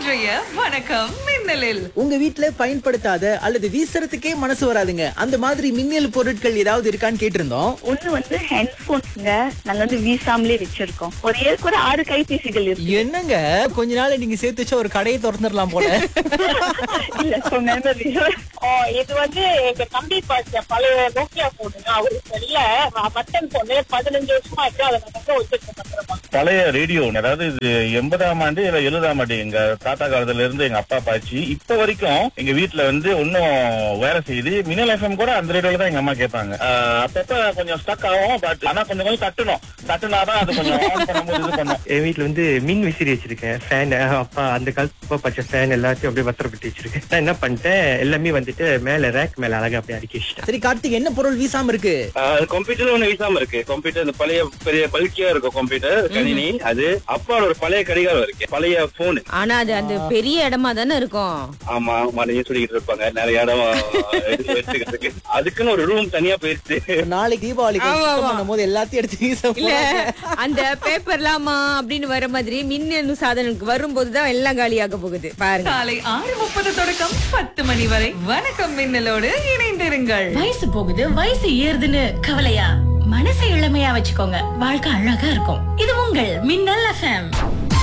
இன்றைய வணக்கம் மின்னலில் உங்க வீட்ல பயன்படுத்தாத அல்லது வீசுறதுக்கே மனசு வராதுங்க அந்த மாதிரி மின்னல் பொருட்கள் ஏதாவது இருக்கான்னு கேட்டிருந்தோம் ஒண்ணு வந்து ஹெட்போன்ஸ்ங்க நாங்க வந்து வீசாமலே வச்சிருக்கோம் ஒரு ஏற்கு ஒரு ஆறு கைபேசிகள் இருக்கு என்னங்க கொஞ்ச நாள் நீங்க சேர்த்து வச்சா ஒரு கடையை திறந்துடலாம் போல இல்ல so memory. ஓ, இது வந்து எங்க தம்பி பாச்ச பழைய நோக்கியா போனுங்க அவருக்கு இல்ல பட்டன் போனு பதினஞ்சு வருஷமா இருக்கு அதை நாங்க வச்சிருக்கோம் பத்திரமா பழைய ரேடியோ அதாவது இது எண்பதாம் ஆண்டு இல்ல எழுபதாம் ஆண்டு எங்க தாத்தா காலத்துல இருந்து எங்க அப்பா பாச்சு இப்ப வரைக்கும் எங்க வீட்டுல வந்து ஒன்னும் வேலை செய்யுது மினல் எஃப்எம் கூட அந்த ரேடியோல தான் எங்க அம்மா கேட்பாங்க ஆஹ் அப்பப்ப கொஞ்சம் ஸ்டக் ஆகும் பட் ஆனா கொஞ்சம் கொஞ்சம் தட்டணும் தட்டுனாதான் அது கொஞ்சம் ஆன் பண்ணும்போது இது பண்ணும் என் வீட்ல வந்து மின் விசிறி வச்சிருக்கேன் ஃபேன் அப்பா அந்த காலத்து அப்பா பச்சை ஃபேன் எல்லாத்தையும் அப்படியே பத்திரப்பட்டு வச்சிருக்கேன் நான் என்ன பண்ணிட்டேன் எல்லாமே வந்துட்டு மேல ரேக் மேல அழகா அப்படியே அடுக்கி வச்சிட்டேன் சரி கார்த்திக் என்ன பொருள் வீசாம இருக்கு கம்ப்யூட்டர் ஒண்ணு வீசாம இருக்கு கம்ப்யூட்டர் இந்த பழைய பெரிய பல்கியா இருக்கும் கம்ப்யூட்டர் கணினி அது அப்பாவோட ஒரு பழைய கடிகாரம் இருக்கு பழைய போனு ஆனா அது அந்த பெரிய இடமா தானே இருக்கும் ஆமா மனையும் சொல்லிக்கிட்டு இருப்பாங்க நிறைய இடம் எடுத்து வச்சுக்கிறதுக்கு அதுக்குன்னு ஒரு ரூம் தனியா போயிருச்சு நாளைக்கு தீபாவளிக்கு ஆமா, சுத்தம் ஆமா. பண்ணும்போது எல்லாத்தையும் எடுத்து வீச இல்ல போறாங்க. அந்த பேப்பர்லாமா அப்படின்னு வர மாதிரி மின்னணு சாதனங்களுக்கு வரும்போதுதான் எல்லாம் காலியாக போகுது பாருங்க காலை ஆறு முப்பது தொடக்கம் பத்து மணி வரை வணக்கம் மின்னலோடு இணைந்திருங்கள் வயசு போகுது வயசு ஏறுதுன்னு கவலையா மனசை இளமையா வச்சுக்கோங்க வாழ்க்கை அழகா இருக்கும் இது உங்கள் மின்னல் எஃப்எம்